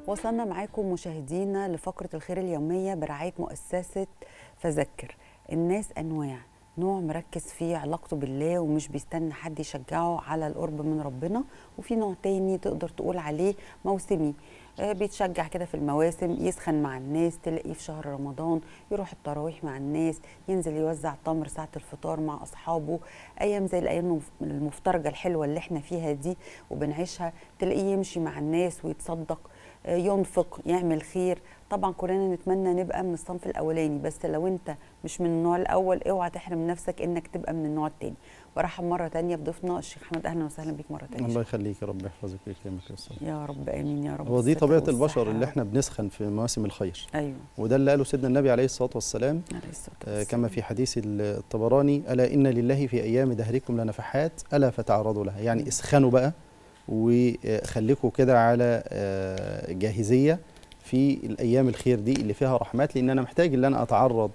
وصلنا معاكم مشاهدينا لفقرة الخير اليومية برعاية مؤسسة فذكر الناس أنواع نوع مركز في علاقته بالله ومش بيستنى حد يشجعه على القرب من ربنا وفي نوع تاني تقدر تقول عليه موسمي آه، بيتشجع كده في المواسم يسخن مع الناس تلاقيه في شهر رمضان يروح التراويح مع الناس ينزل يوزع تمر ساعة الفطار مع أصحابه أيام زي الأيام المفترجة الحلوة اللي احنا فيها دي وبنعيشها تلاقيه يمشي مع الناس ويتصدق آه، ينفق يعمل خير طبعا كلنا نتمنى نبقى من الصنف الاولاني بس لو انت مش من النوع الاول اوعى تحرم نفسك انك تبقى من النوع الثاني وارحب مره تانية بضيفنا الشيخ احمد اهلا وسهلا بيك مره تانية الله يخليك يا رب يحفظك ويكرمك يا استاذ يا رب امين يا رب هو دي الستر طبيعه والصحة البشر يا اللي رب. احنا بنسخن في مواسم الخير ايوه وده اللي قاله سيدنا النبي عليه الصلاه والسلام عليه الصلاه آه، والسلام. كما في حديث الطبراني الا ان لله في ايام دهركم لنفحات الا فتعرضوا لها يعني اسخنوا بقى وخليكم كده على آه، جاهزيه في الايام الخير دي اللي فيها رحمات لان انا محتاج ان انا اتعرض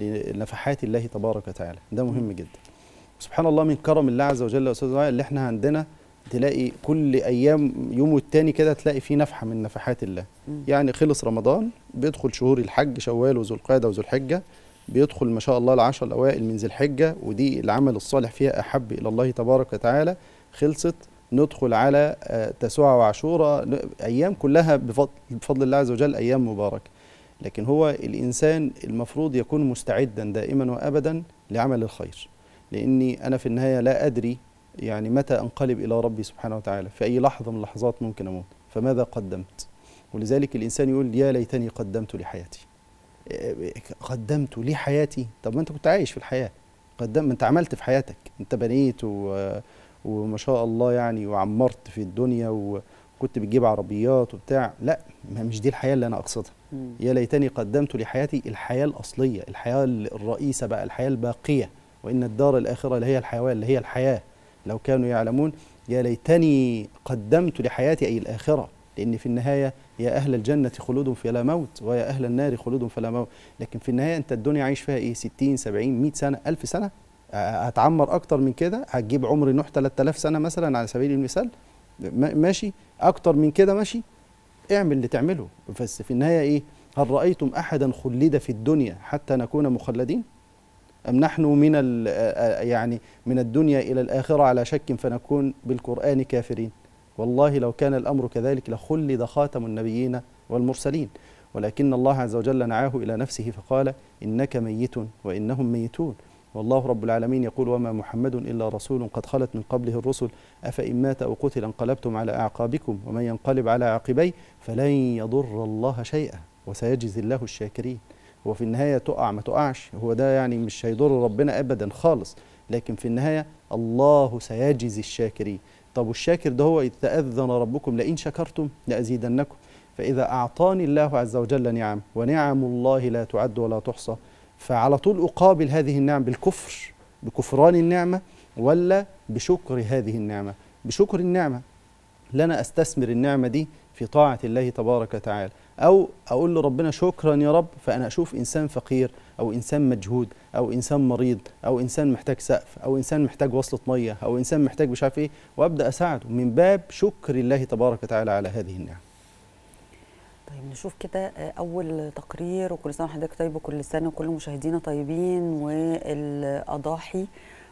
لنفحات الله تبارك وتعالى ده مهم جدا سبحان الله من كرم الله عز وجل يا استاذ وائل اللي احنا عندنا تلاقي كل ايام يوم والتاني كده تلاقي فيه نفحه من نفحات الله مم. يعني خلص رمضان بيدخل شهور الحج شوال وذو القعده وذو الحجه بيدخل ما شاء الله العشر الاوائل من ذي الحجه ودي العمل الصالح فيها احب الى الله تبارك وتعالى خلصت ندخل على آه، تسوع وعاشوراء ن- ايام كلها بفضل, بفضل الله عز وجل ايام مباركه لكن هو الانسان المفروض يكون مستعدا دائما وابدا لعمل الخير لاني انا في النهايه لا ادري يعني متى انقلب الى ربي سبحانه وتعالى في اي لحظه من اللحظات ممكن اموت فماذا قدمت ولذلك الانسان يقول يا ليتني قدمت لحياتي إيه، قدمت لحياتي طب ما انت كنت عايش في الحياه قدم ما انت عملت في حياتك انت بنيت و... وما شاء الله يعني وعمرت في الدنيا وكنت بتجيب عربيات وبتاع لا ما مش دي الحياه اللي انا اقصدها مم. يا ليتني قدمت لحياتي الحياة الأصلية الحياة الرئيسة بقى الحياة الباقية وإن الدار الآخرة اللي هي الحيوان اللي هي الحياة لو كانوا يعلمون يا ليتني قدمت لحياتي أي الآخرة لأن في النهاية يا أهل الجنة خلود فلا موت ويا أهل النار خلود فلا موت لكن في النهاية أنت الدنيا عايش فيها إيه 60 70 100 سنة 1000 سنة آه، هتعمر أكتر من كده هتجيب عمر نوح 3000 سنة مثلا على سبيل المثال ما- ماشي أكتر من كده ماشي اعمل اللي تعمله بس في النهاية إيه هل رأيتم أحدا خلد في الدنيا حتى نكون مخلدين أم نحن من ال- آه، يعني من الدنيا إلى الآخرة على شك فنكون بالقرآن كافرين والله لو كان الأمر كذلك لخلد خاتم النبيين والمرسلين ولكن الله عز وجل نعاه إلى نفسه فقال إنك ميت وإنهم ميتون والله رب العالمين يقول وما محمد إلا رسول قد خلت من قبله الرسل أفإن مات أو قتل انقلبتم على أعقابكم ومن ينقلب على عقبيه فلن يضر الله شيئا وسيجزي الله الشاكرين هو في النهاية تقع ما تقعش هو ده يعني مش هيضر ربنا أبدا خالص لكن في النهاية الله سيجزي الشاكرين طب والشاكر ده هو إذ تأذن ربكم لئن شكرتم لأزيدنكم فإذا أعطاني الله عز وجل نعم ونعم الله لا تعد ولا تحصى فعلى طول أقابل هذه النعم بالكفر بكفران النعمة ولا بشكر هذه النعمة بشكر النعمة لنا أستثمر النعمة دي في طاعة الله تبارك وتعالى أو أقول لربنا شكرا يا رب فأنا أشوف إنسان فقير أو إنسان مجهود أو إنسان مريض أو إنسان محتاج سقف أو إنسان محتاج وصلة مية أو إنسان محتاج مش عارف إيه وأبدأ أساعده من باب شكر الله تبارك وتعالى على هذه النعمة طيب نشوف كده آه، اول تقرير وكل سنه وحضرتك طيب وكل سنه وكل مشاهدينا طيبين والاضاحي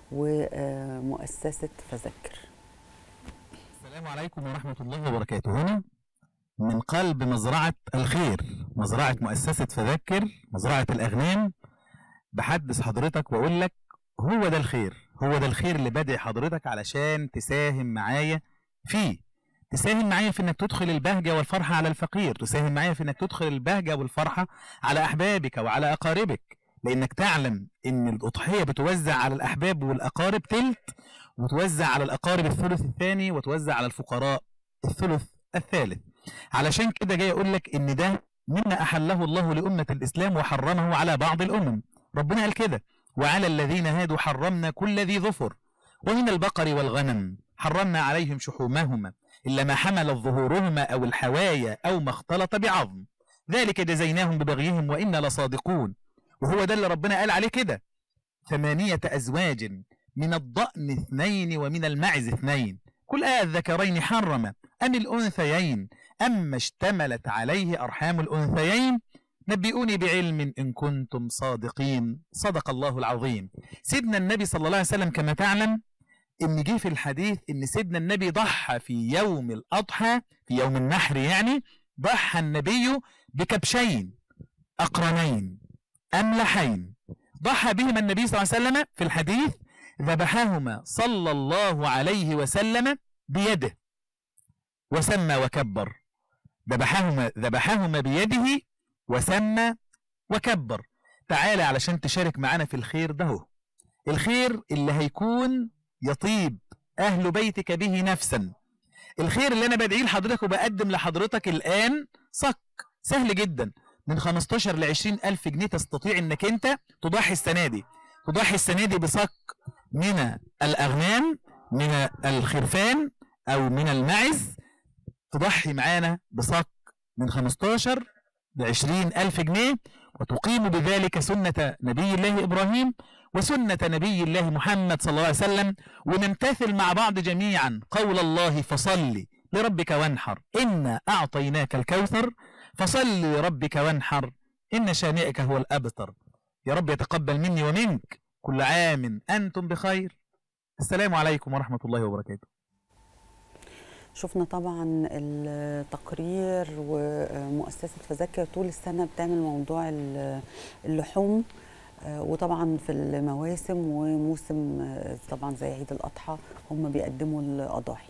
ومؤسسه فذكر السلام عليكم ورحمة الله وبركاته هنا من قلب مزرعة الخير مزرعة مؤسسة فذكر مزرعة الأغنام بحدث حضرتك وأقول لك هو ده الخير هو ده الخير اللي بدعي حضرتك علشان تساهم معايا فيه تساهم معايا في انك تدخل البهجة والفرحة على الفقير تساهم معايا في انك تدخل البهجة والفرحة على أحبابك وعلى أقاربك لأنك تعلم إن الأضحية بتوزع على الأحباب والأقارب تلت وتوزع على الأقارب الثلث الثاني وتوزع على الفقراء الثلث الثالث علشان كده جاي أقول لك إن ده مما أحله الله لأمة الإسلام وحرمه على بعض الأمم ربنا قال كده وعلى الذين هادوا حرمنا كل ذي ظفر ومن البقر والغنم حرمنا عليهم شحومهما إلا ما حملت ظهورهما أو الحوايا أو ما اختلط بعظم ذلك جزيناهم ببغيهم وإنا لصادقون وهو ده اللي ربنا قال عليه كده ثمانية أزواج من الضأن اثنين ومن المعز اثنين كل آه الذكرين حرم أم الأنثيين أما اشتملت عليه أرحام الأنثيين نبئوني بعلم إن كنتم صادقين صدق الله العظيم سيدنا النبي صلى الله عليه وسلم كما تعلم إن جه في الحديث إن سيدنا النبي ضحى في يوم الأضحى في يوم النحر يعني ضحى النبي بكبشين أقرنين أملحين ضحى بهما النبي صلى الله عليه وسلم في الحديث ذبحهما صلى الله عليه وسلم بيده وسمى وكبر ذبحهما ذبحهما بيده وسمى وكبر تعالى علشان تشارك معانا في الخير ده هو. الخير اللي هيكون يطيب أهل بيتك به نفسا الخير اللي أنا بدعيه لحضرتك وبقدم لحضرتك الآن صك سهل جدا من 15 ل 20 ألف جنيه تستطيع أنك أنت تضحي السنة دي تضحي السنة دي بصك من الأغنام من الخرفان أو من المعز تضحي معانا بصك من 15 ل 20 ألف جنيه وتقيم بذلك سنة نبي الله إبراهيم وسنة نبي الله محمد صلى الله عليه وسلم ونمتثل مع بعض جميعا قول الله فصل لربك وانحر إنا أعطيناك الكوثر فصل لربك وانحر إن شانئك هو الأبتر يا رب يتقبل مني ومنك كل عام أنتم بخير السلام عليكم ورحمة الله وبركاته شفنا طبعا التقرير ومؤسسة فذكر طول السنة بتعمل موضوع ال- اللحوم آه، وطبعا في المواسم وموسم آه، طبعا زي عيد الأضحى هم بيقدموا الأضاحي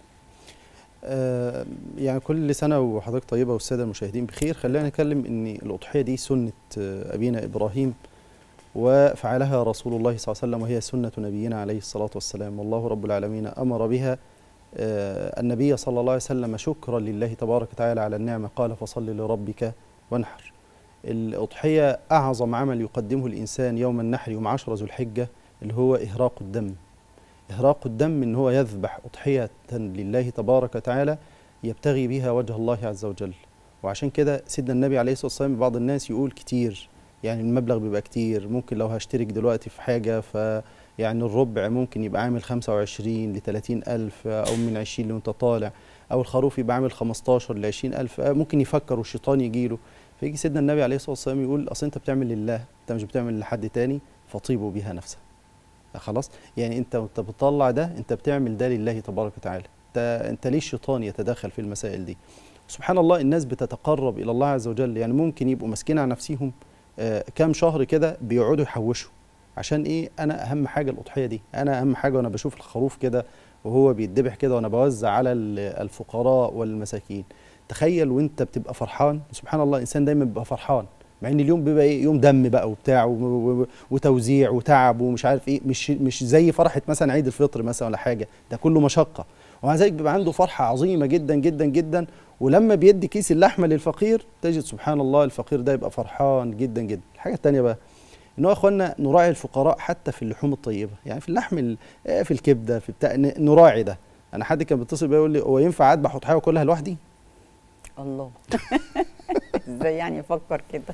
آه، يعني كل سنة وحضرتك طيبة والسادة المشاهدين بخير خلينا نتكلم ان الأضحية دي سنة آه، أبينا إبراهيم وفعلها رسول الله صلى الله عليه وسلم وهي سنة نبينا عليه الصلاة والسلام والله رب العالمين أمر بها آه، النبي صلى الله عليه وسلم شكرا لله تبارك وتعالى على النعمة قال فصل لربك وانحر الأضحية أعظم عمل يقدمه الإنسان يوم النحر يوم عشر ذو الحجة اللي هو إهراق الدم إهراق الدم إن هو يذبح أضحية لله تبارك وتعالى يبتغي بها وجه الله عز وجل وعشان كده سيدنا النبي عليه الصلاة والسلام بعض الناس يقول كتير يعني المبلغ بيبقى كتير ممكن لو هشترك دلوقتي في حاجة ف يعني الربع ممكن يبقى عامل 25 ل 30 ألف أو من 20 وأنت طالع أو الخروف يبقى عامل 15 ل 20 ألف ممكن يفكر والشيطان يجيله فيجي سيدنا النبي عليه الصلاة والسلام يقول أصل أنت بتعمل لله أنت مش بتعمل لحد تاني فطيبوا بها نفسك خلاص يعني انت وانت بتطلع ده انت بتعمل ده لله تبارك وتعالى انت انت ليه الشيطان يتدخل في المسائل دي سبحان الله الناس بتتقرب الى الله عز وجل يعني ممكن يبقوا ماسكين على نفسهم آه كام شهر كده بيقعدوا يحوشوا عشان ايه انا اهم حاجه الاضحيه دي انا اهم حاجه وانا بشوف الخروف كده وهو بيتذبح كده وانا بوزع على ال- الفقراء والمساكين تخيل وانت بتبقى فرحان سبحان الله الانسان دايما بيبقى فرحان مع ان اليوم بيبقى ايه يوم دم بقى وبتاع و- و- وتوزيع وتعب ومش عارف ايه مش مش زي فرحه مثلا عيد الفطر مثلا ولا حاجه ده كله مشقه ومع ذلك بيبقى عنده فرحه عظيمه جدا جدا جدا ولما بيدي كيس اللحمه للفقير تجد سبحان الله الفقير ده يبقى فرحان جدا جدا الحاجه الثانيه بقى ان هو يا اخوانا نراعي الفقراء حتى في اللحوم الطيبه يعني في اللحم ال- آه، في الكبده في بتاع ن- نراعي ده انا حد كان بيتصل بيا يقول لي هو ينفع اذبح اضحيه واكلها لوحدي الله ازاي يعني يفكر كده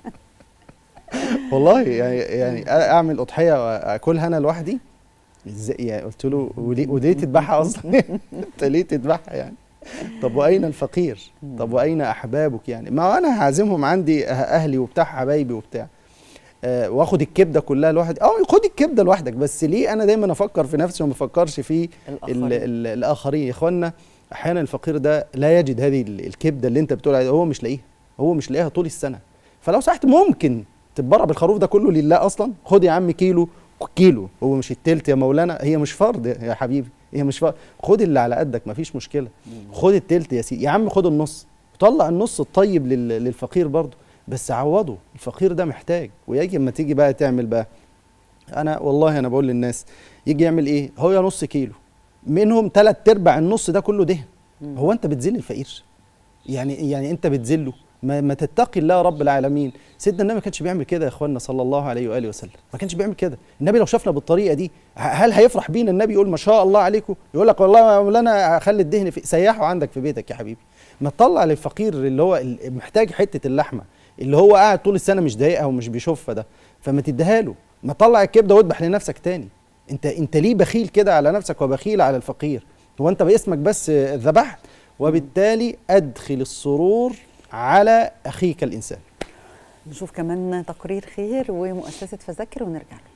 والله يعني يعني اعمل اضحيه واكلها انا لوحدي ازاي يعني قلت له وليه وليه تذبحها اصلا انت ليه تذبحها يعني طب واين الفقير طب واين احبابك يعني ما انا هعزمهم عندي أه- اهلي وبتاع حبايبي وبتاع آه واخد الكبده كلها لوحدي اه خد الكبده لوحدك بس ليه انا دايما افكر في نفسي وما افكرش في ال الآخرين. ال الاخرين يا اخوانا احيانا الفقير ده لا يجد هذه ال- الكبده اللي انت بتقول عليها هو مش لاقيها هو مش لاقيها طول السنه فلو سمحت ممكن تتبرع بالخروف ده كله لله اصلا خد يا عم كيلو كيلو هو مش التلت يا مولانا هي مش فرض يا حبيبي هي مش فرض خد اللي على قدك مفيش مشكله خد التلت يا سيدي يا عم خد النص طلع النص الطيب لل- للفقير برضه بس عوضه الفقير ده محتاج ويجي اما تيجي بقى تعمل بقى انا والله انا بقول للناس يجي يعمل ايه هو يا نص كيلو منهم ثلاث ارباع النص ده كله دهن هو انت بتذل الفقير يعني يعني انت بتذله ما, ما تتقي الله رب العالمين سيدنا النبي ما كانش بيعمل كده يا اخوانا صلى الله عليه واله وسلم ما كانش بيعمل كده النبي لو شافنا بالطريقه دي ه- هل هيفرح بينا النبي يقول ما شاء الله عليكم يقول لك والله يا مولانا هخلي الدهن في سيحه عندك في بيتك يا حبيبي ما تطلع للفقير اللي هو ال- محتاج حته اللحمه اللي هو قاعد طول السنه مش ضايقها ومش بيشوفها ده فما تديها له ما تطلع الكبده واذبح لنفسك تاني انت انت ليه بخيل كده على نفسك وبخيل على الفقير هو انت باسمك بس آه، ذبحت وبالتالي ادخل السرور على اخيك الانسان نشوف كمان تقرير خير ومؤسسه فذكر ونرجع له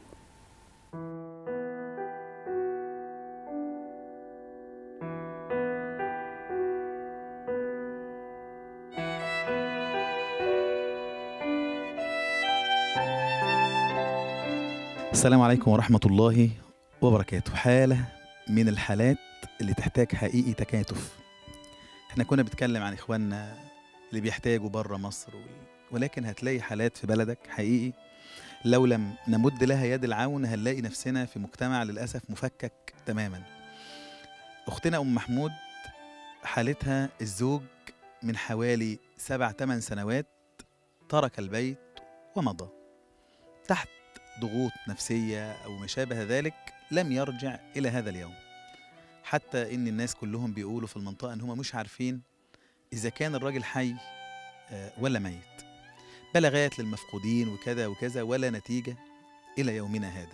السلام عليكم ورحمة الله وبركاته حالة من الحالات اللي تحتاج حقيقي تكاتف احنا كنا بنتكلم عن اخواننا اللي بيحتاجوا بره مصر وال- ولكن هتلاقي حالات في بلدك حقيقي لو لم نمد لها يد العون هنلاقي نفسنا في مجتمع للأسف مفكك تماما أختنا أم محمود حالتها الزوج من حوالي سبع ثمان سنوات ترك البيت ومضى تحت ضغوط نفسية أو ما شابه ذلك لم يرجع إلى هذا اليوم حتى إن الناس كلهم بيقولوا في المنطقة إن هم مش عارفين إذا كان الراجل حي آه، ولا ميت بلاغات للمفقودين وكذا وكذا ولا نتيجة إلى يومنا هذا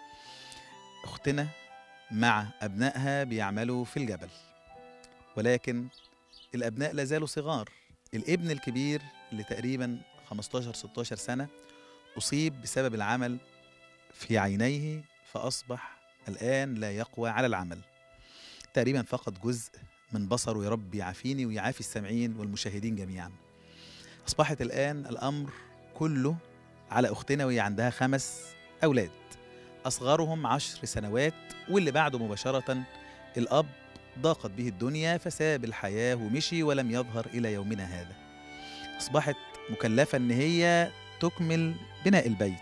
أختنا مع أبنائها بيعملوا في الجبل ولكن الأبناء لا زالوا صغار الابن الكبير اللي تقريبا 15-16 سنة أصيب بسبب العمل في عينيه فأصبح الآن لا يقوى على العمل تقريبا فقد جزء من بصره يا رب يعافيني ويعافي السامعين والمشاهدين جميعا أصبحت الآن الأمر كله على أختنا وهي عندها خمس أولاد أصغرهم عشر سنوات واللي بعده مباشرة الأب ضاقت به الدنيا فساب الحياة ومشي ولم يظهر إلى يومنا هذا أصبحت مكلفة إن هي تكمل بناء البيت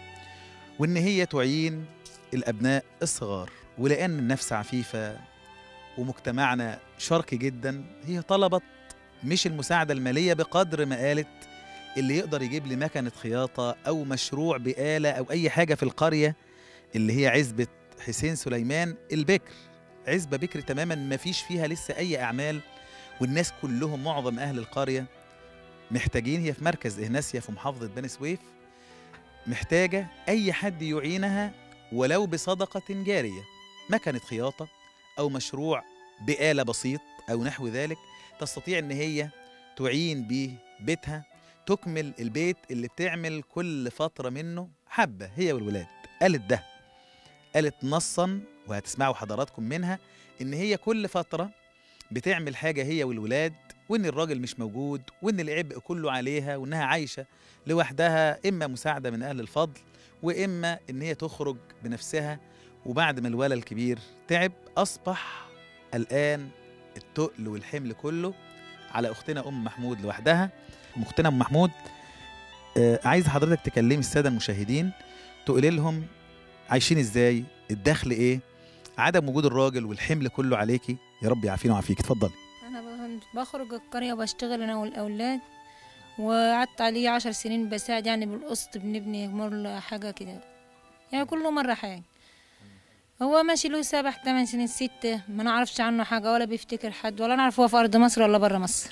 وإن هي تعين الأبناء الصغار ولأن النفس عفيفة ومجتمعنا شرقي جدا هي طلبت مش المساعدة المالية بقدر ما قالت اللي يقدر يجيب لي مكنة خياطة أو مشروع بآلة أو أي حاجة في القرية اللي هي عزبة حسين سليمان البكر عزبة بكر تماما ما فيش فيها لسه أي أعمال والناس كلهم معظم أهل القرية محتاجين هي في مركز إهناسيا في محافظة بني سويف محتاجة أي حد يعينها ولو بصدقة جارية مكنة خياطة أو مشروع بآلة بسيط أو نحو ذلك تستطيع إن هي تعين بيه بيتها تكمل البيت اللي بتعمل كل فترة منه حبة هي والولاد قالت ده قالت نصا وهتسمعوا حضراتكم منها إن هي كل فترة بتعمل حاجة هي والولاد وإن الراجل مش موجود وإن العبء كله عليها وإنها عايشة لوحدها إما مساعدة من أهل الفضل وإما إن هي تخرج بنفسها وبعد ما الولد الكبير تعب أصبح الآن التقل والحمل كله على أختنا أم محمود لوحدها أم أختنا أم محمود آه عايز حضرتك تكلمي السادة المشاهدين تقولي لهم عايشين إزاي الدخل إيه عدم وجود الراجل والحمل كله عليكي يا رب يعافينا ويعافيك اتفضلي انا ب- بخرج القريه وبشتغل انا والاولاد وقعدت عليه عشر سنين بساعد يعني بالقسط بنبني مر حاجه كده يعني كل مره حاجه هو ماشي له سبع ثمان سنين ستة ما نعرفش عنه حاجة ولا بيفتكر حد ولا نعرف هو في أرض مصر ولا برا مصر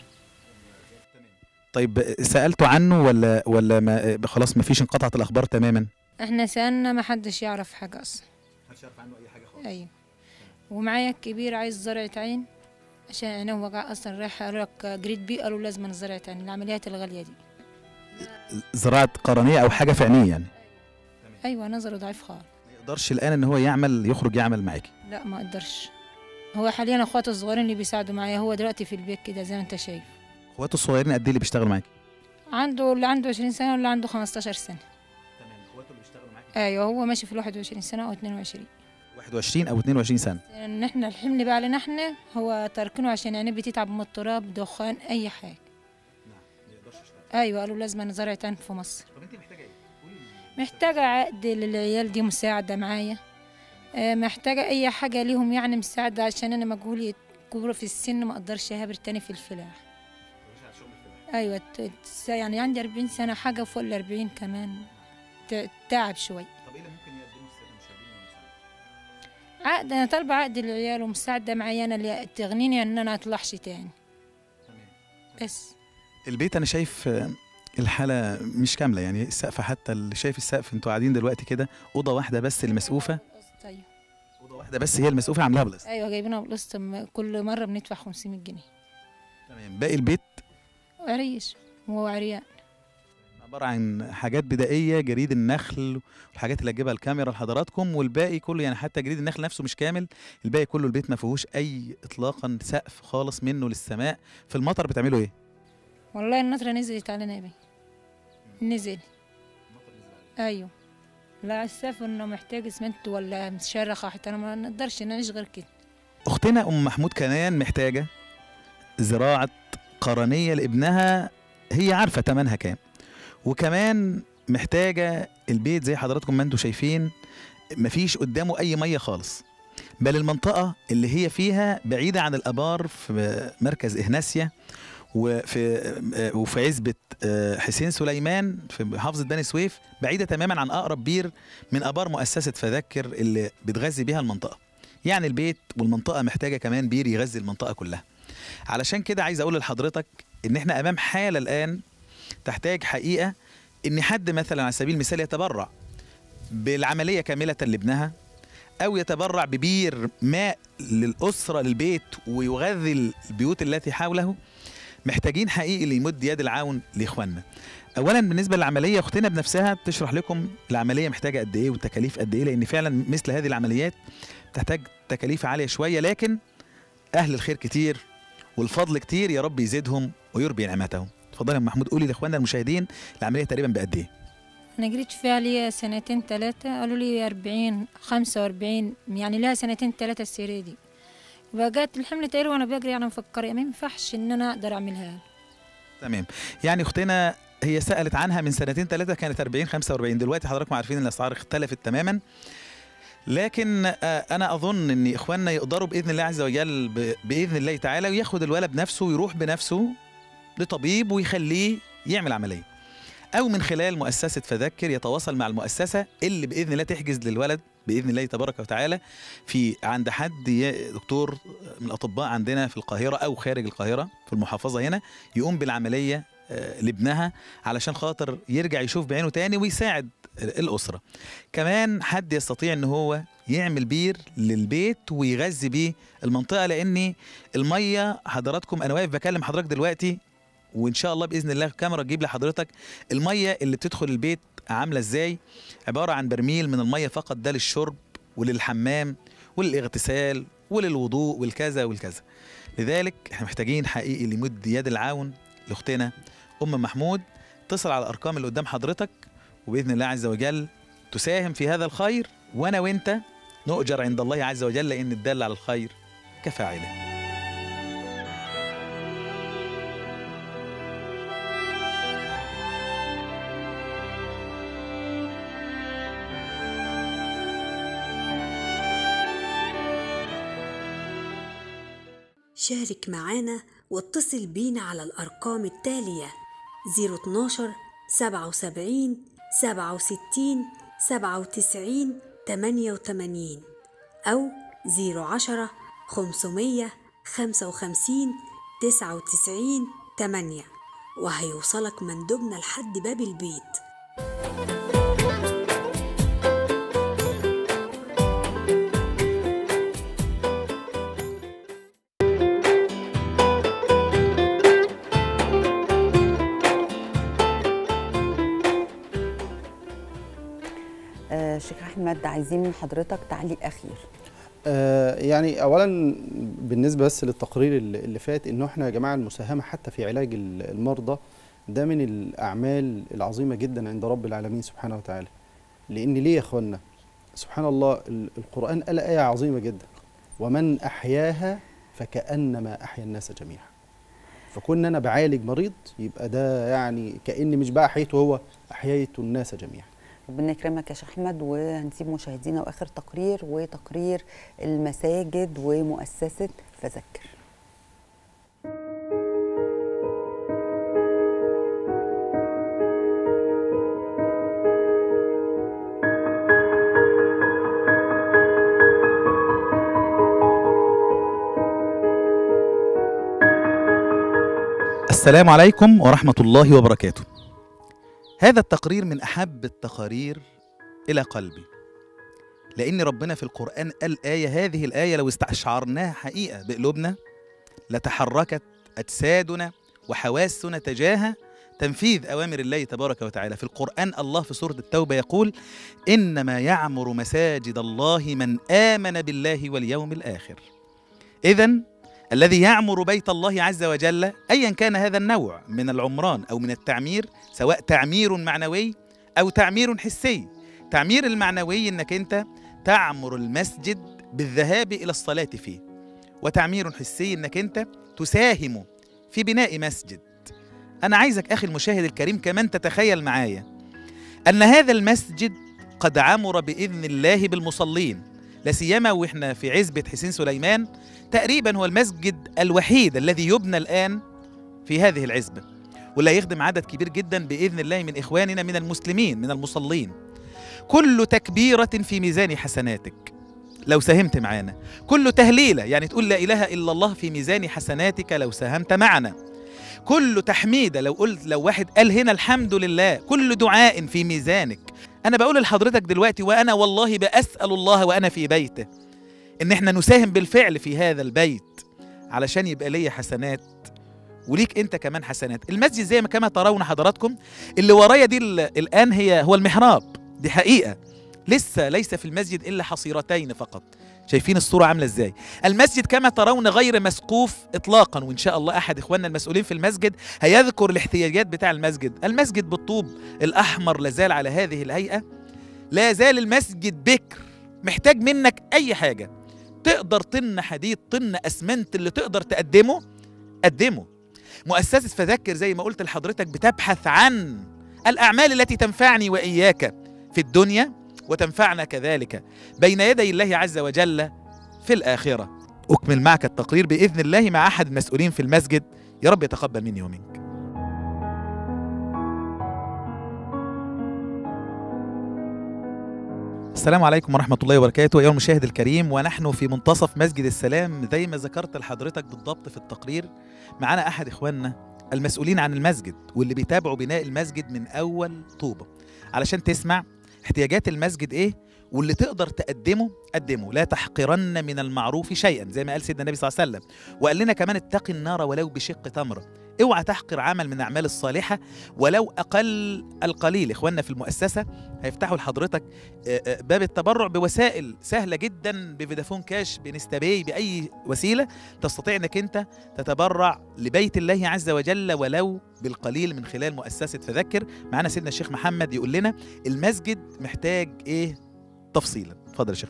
طيب سألتوا عنه ولا ولا ما خلاص ما فيش انقطعت الأخبار تماما احنا سألنا ما حدش يعرف حاجة أصلا محدش يعرف عنه أي حاجة خالص أيوة ومعايا الكبير عايز زرعة عين عشان عينه وجع أصلا رايح قالوا لك جريد بي قالوا لازم زرعة عين العمليات الغالية دي زراعة قرنية أو حاجة في عينيه يعني أيوة نظره ضعيف خالص ما يقدرش الآن إن هو يعمل يخرج يعمل معاكي لا ما اقدرش هو حاليا اخواته الصغيرين اللي بيساعدوا معايا هو دلوقتي في البيت كده زي ما انت شايف اخواته الصغيرين قد ايه اللي بيشتغلوا معاكي؟ عنده اللي عنده 20 سنه واللي عنده 15 سنه تمام اخواته اللي بيشتغلوا معاكي ايوه هو ماشي في ال 21 سنه او 22 21 او 22 سنه ان احنا الحمل بقى علينا احنا هو تاركينه عشان يعني بتتعب من التراب دخان اي حاجه نعم ما يقدرش يشتغل ايوه قالوا لازم زرع تاني في مصر طب انت محتاجه ايه؟ محتاجه عقد للعيال دي مساعده معايا آه، محتاجه اي حاجه ليهم يعني مساعده عشان انا مجهولي كبر في السن ما اقدرش اهابر تاني في الفلاح ايوه ت- ت- يعني عندي 40 سنه حاجه فوق ال 40 كمان ت- تعب شوي طب ايه اللي ممكن يقدمه المشاهدين والمساعدين؟ عقد انا طالبه عقد للعيال ومساعده معايا انا اللي تغنيني ان انا اطلعش تاني تمام بس البيت انا شايف آه، الحاله مش كامله يعني السقف حتى اللي شايف السقف انتوا قاعدين دلوقتي كده اوضه واحده بس المسقوفه ايوه اوضه واحده بس هي المسقوفه عاملاها بلاستيك ايوه جايبينها بالقسط م- كل مره بندفع 500 جنيه تمام باقي البيت عريش وهو عريان عباره عن حاجات بدائيه جريد النخل والحاجات اللي هتجيبها الكاميرا لحضراتكم والباقي كله يعني حتى جريد النخل نفسه مش كامل الباقي كله البيت ما فيهوش اي اطلاقا سقف خالص منه للسماء في المطر بتعملوا ايه والله النطرة نزلت علينا يا بيه نزل ايوه لا السقف انه محتاج اسمنت ولا مشرخة حتى انا ما نقدرش نعيش غير كده اختنا ام محمود كمان محتاجه زراعه قرنيه لابنها هي عارفه تمنها كام وكمان محتاجه البيت زي حضراتكم ما انتم شايفين مفيش قدامه اي ميه خالص بل المنطقه اللي هي فيها بعيده عن الابار في مركز اهناسيا وفي وفي عزبه حسين سليمان في محافظه بني سويف بعيده تماما عن اقرب بير من ابار مؤسسه فذكر اللي بتغذي بيها المنطقه يعني البيت والمنطقه محتاجه كمان بير يغذي المنطقه كلها علشان كده عايز اقول لحضرتك ان احنا امام حاله الان تحتاج حقيقه ان حد مثلا على سبيل المثال يتبرع بالعمليه كامله لابنها او يتبرع ببير ماء للاسره للبيت ويغذي البيوت التي حوله محتاجين حقيقي اللي يمد يد العون لاخواننا اولا بالنسبه للعمليه اختنا بنفسها تشرح لكم العمليه محتاجه قد ايه والتكاليف قد ايه لان فعلا مثل هذه العمليات تحتاج تكاليف عاليه شويه لكن اهل الخير كتير والفضل كتير يا رب يزيدهم ويربي نعمتهم اتفضل يا أم محمود قولي لاخواننا المشاهدين العمليه تقريبا بقد ايه انا جريت فيها ليا سنتين ثلاثة قالوا لي أربعين خمسة وأربعين يعني لها سنتين ثلاثة السيرة دي بقت الحمل تقريبا وانا بجري انا مفكرة ما ينفعش ان انا اقدر اعملها تمام يعني اختنا هي سالت عنها من سنتين ثلاثه كانت 40 45 دلوقتي حضراتكم عارفين ان الاسعار اختلفت تماما لكن آه، انا اظن ان اخواننا يقدروا باذن الله عز وجل ب- باذن الله تعالى وياخد الولد بنفسه ويروح بنفسه لطبيب ويخليه يعمل عمليه او من خلال مؤسسه فذكر يتواصل مع المؤسسه اللي باذن الله تحجز للولد باذن الله تبارك وتعالى في عند حد ي- دكتور من الاطباء عندنا في القاهره او خارج القاهره في المحافظه هنا يقوم بالعمليه آه، لابنها علشان خاطر يرجع يشوف بعينه تاني ويساعد الاسره كمان حد يستطيع ان هو يعمل بير للبيت ويغذي بيه المنطقه لان الميه حضراتكم انا واقف بكلم حضرتك دلوقتي وان شاء الله باذن الله الكاميرا تجيب لحضرتك الميه اللي بتدخل البيت عامله ازاي عباره عن برميل من الميه فقط ده للشرب وللحمام وللاغتسال وللوضوء والكذا والكذا لذلك احنا محتاجين حقيقي اللي يمد يد العون لاختنا ام محمود اتصل على الارقام اللي قدام حضرتك وباذن الله عز وجل تساهم في هذا الخير وانا وانت نؤجر عند الله عز وجل لان الدال على الخير كفاعله شارك معانا واتصل بينا على الأرقام التالية 012 77 67 97 88 أو 010 500 55 99 8 وهيوصلك مندوبنا لحد باب البيت آه شيخ احمد عايزين من حضرتك تعليق اخير آه، يعني اولا بالنسبه بس للتقرير اللي اللي فات انه احنا يا جماعه المساهمه حتى في علاج ال- المرضى ده من الاعمال العظيمه جدا عند رب العالمين سبحانه وتعالى لان ليه يا اخوانا سبحان الله ال- القران قال ايه عظيمه جدا ومن احياها فكانما احيا الناس جميعا فكون انا بعالج مريض يبقى ده يعني كاني مش بقى احييته هو احييت الناس جميعا ربنا يكرمك يا شيخ احمد وهنسيب مشاهدينا واخر تقرير وتقرير المساجد ومؤسسه فذكر السلام عليكم ورحمة الله وبركاته. هذا التقرير من أحب التقارير إلى قلبي. لأن ربنا في القرآن قال آية هذه الآية لو استشعرناها حقيقة بقلوبنا لتحركت اجسادنا وحواسنا تجاه تنفيذ اوامر الله تبارك وتعالى في القران الله في سوره التوبه يقول انما يعمر مساجد الله من امن بالله واليوم الاخر اذا الذي يعمر بيت الله عز وجل ايا كان هذا النوع من العمران او من التعمير سواء تعمير معنوي او تعمير حسي تعمير المعنوي انك انت تعمر المسجد بالذهاب الى الصلاه فيه وتعمير حسي انك انت تساهم في بناء مسجد انا عايزك اخي المشاهد الكريم كمان تتخيل معايا ان هذا المسجد قد عمر باذن الله بالمصلين لا سيما واحنا في عزبه حسين سليمان تقريبا هو المسجد الوحيد الذي يبنى الان في هذه العزبه واللي هيخدم عدد كبير جدا باذن الله من اخواننا من المسلمين من المصلين كل تكبيره في ميزان حسناتك لو ساهمت معانا كل تهليله يعني تقول لا اله الا الله في ميزان حسناتك لو ساهمت معنا كل تحميده لو قلت لو واحد قال هنا الحمد لله كل دعاء في ميزانك انا بقول لحضرتك دلوقتي وانا والله باسال الله وانا في بيته ان احنا نساهم بالفعل في هذا البيت علشان يبقى ليا حسنات وليك انت كمان حسنات المسجد زي ما كما ترون حضراتكم اللي ورايا دي ال- الان هي هو المحراب دي حقيقه لسه ليس في المسجد الا حصيرتين فقط شايفين الصورة عاملة ازاي المسجد كما ترون غير مسقوف اطلاقا وان شاء الله احد اخواننا المسؤولين في المسجد هيذكر الاحتياجات بتاع المسجد المسجد بالطوب الاحمر لازال على هذه الهيئة لا زال المسجد بكر محتاج منك اي حاجة تقدر طن حديد طن اسمنت اللي تقدر تقدمه قدمه مؤسسة فذكر زي ما قلت لحضرتك بتبحث عن الأعمال التي تنفعني وإياك في الدنيا وتنفعنا كذلك بين يدي الله عز وجل في الآخرة أكمل معك التقرير بإذن الله مع أحد المسؤولين في المسجد يا رب يتقبل مني ومنك السلام عليكم ورحمة الله وبركاته أيها المشاهد الكريم ونحن في منتصف مسجد السلام زي ما ذكرت لحضرتك بالضبط في التقرير معانا أحد إخواننا المسؤولين عن المسجد واللي بيتابعوا بناء المسجد من أول طوبة علشان تسمع احتياجات المسجد إيه واللي تقدر تقدمه قدمه لا تحقرن من المعروف شيئا زي ما قال سيدنا النبي صلى الله عليه وسلم وقال لنا كمان اتقي النار ولو بشق تمره اوعى تحقر عمل من الاعمال الصالحه ولو اقل القليل اخواننا في المؤسسه هيفتحوا لحضرتك آه، آه، باب التبرع بوسائل سهله جدا بفودافون كاش بنستباي باي وسيله تستطيع انك انت تتبرع لبيت الله عز وجل ولو بالقليل من خلال مؤسسه فذكر معانا سيدنا الشيخ محمد يقول لنا المسجد محتاج ايه تفصيلا اتفضل يا شيخ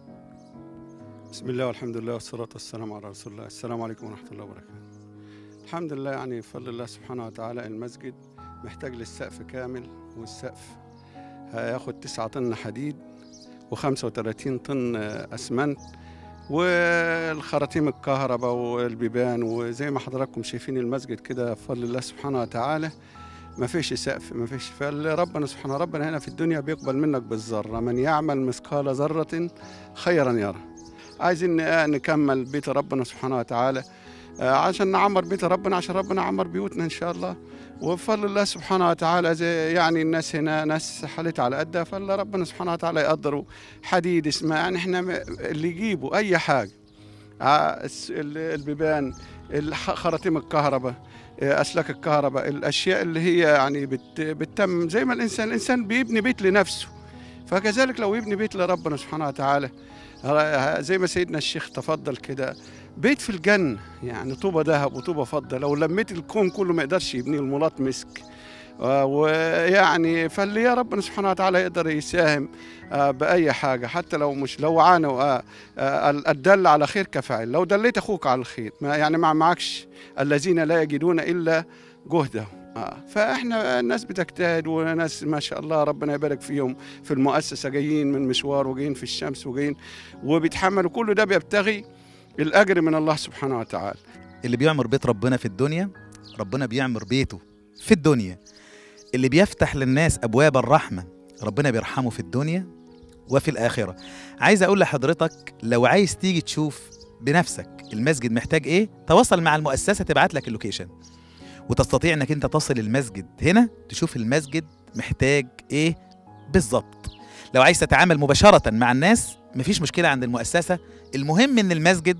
بسم الله والحمد لله والصلاة والسلام على رسول الله السلام عليكم ورحمة الله وبركاته الحمد لله يعني بفضل الله سبحانه وتعالى المسجد محتاج للسقف كامل والسقف هياخد تسعة طن حديد و35 طن أسمنت والخراطيم الكهرباء والبيبان وزي ما حضراتكم شايفين المسجد كده بفضل الله سبحانه وتعالى ما فيش سقف ما فيش فربنا سبحانه ربنا هنا في الدنيا بيقبل منك بالذرة من يعمل مثقال ذرة خيرا يره عايزين ن- نكمل بيت ربنا سبحانه وتعالى آه، عشان نعمر بيت ربنا عشان ربنا يعمر بيوتنا ان شاء الله وبفضل الله سبحانه وتعالى زي يعني الناس هنا ناس حالتها على قدها فالله ربنا سبحانه وتعالى يقدروا حديد اسمه يعني احنا م- اللي يجيبوا اي حاجه آه، الس- ال- البيبان الح- خراطيم الكهرباء آه، اسلاك الكهرباء الاشياء اللي هي يعني بت- بتتم زي ما الانسان الانسان بيبني بيت لنفسه فكذلك لو يبني بيت لربنا سبحانه وتعالى ه- زي ما سيدنا الشيخ تفضل كده بيت في الجنة يعني طوبة ذهب وطوبة فضة لو لميت الكون كله ما يقدرش يبنيه الملاط مسك آه، ويعني فاللي يا ربنا سبحانه وتعالى يقدر يساهم آه، بأي حاجة حتى لو مش لو عانوا آه، آه، الدل على خير كفاعل لو دليت أخوك على الخير ما يعني ما معكش الذين لا يجدون إلا جهدهم آه، فاحنا الناس بتجتهد وناس ما شاء الله ربنا يبارك فيهم في المؤسسه جايين من مشوار وجايين في الشمس وجايين وبيتحملوا كل ده بيبتغي الاجر من الله سبحانه وتعالى اللي بيعمر بيت ربنا في الدنيا ربنا بيعمر بيته في الدنيا اللي بيفتح للناس ابواب الرحمه ربنا بيرحمه في الدنيا وفي الاخره عايز اقول لحضرتك لو عايز تيجي تشوف بنفسك المسجد محتاج ايه تواصل مع المؤسسه تبعت لك اللوكيشن وتستطيع انك انت تصل المسجد هنا تشوف المسجد محتاج ايه بالظبط لو عايز تتعامل مباشره مع الناس مفيش مشكله عند المؤسسه المهم ان المسجد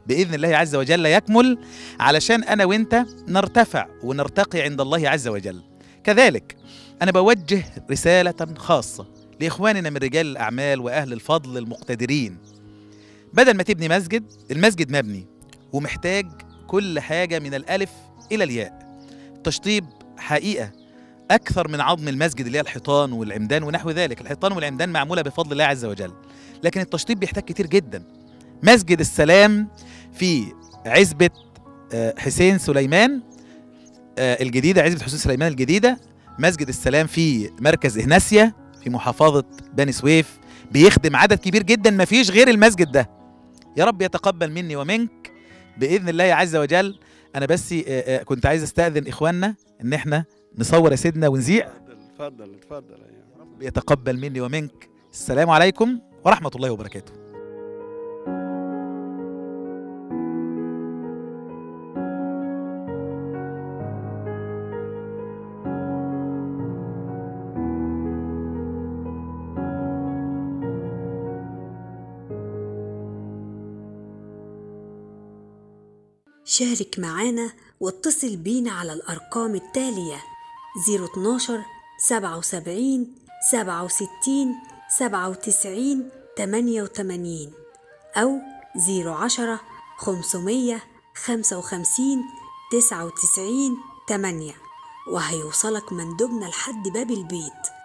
باذن الله عز وجل يكمل علشان انا وانت نرتفع ونرتقي عند الله عز وجل كذلك انا بوجه رساله خاصه لاخواننا من رجال الاعمال واهل الفضل المقتدرين بدل ما تبني مسجد المسجد مبني ومحتاج كل حاجه من الالف الى الياء التشطيب حقيقه اكثر من عظم المسجد اللي هي الحيطان والعمدان ونحو ذلك الحيطان والعمدان معموله بفضل الله عز وجل لكن التشطيب بيحتاج كتير جدا مسجد السلام في عزبه آه، حسين سليمان آه، الجديده عزبه حسين سليمان الجديده مسجد السلام في مركز إهناسيا في محافظة بني سويف بيخدم عدد كبير جدا ما فيش غير المسجد ده يا رب يتقبل مني ومنك بإذن الله عز وجل أنا بس آه، آه، كنت عايز أستأذن إخواننا إن إحنا نصور يا سيدنا ونذيع اتفضل اتفضل يا رب يتقبل مني ومنك السلام عليكم ورحمة الله وبركاته شارك معانا واتصل بينا على الأرقام التالية 012 77 67 97 88 أو 010 500 55 99 8 وهيوصلك مندوبنا لحد باب البيت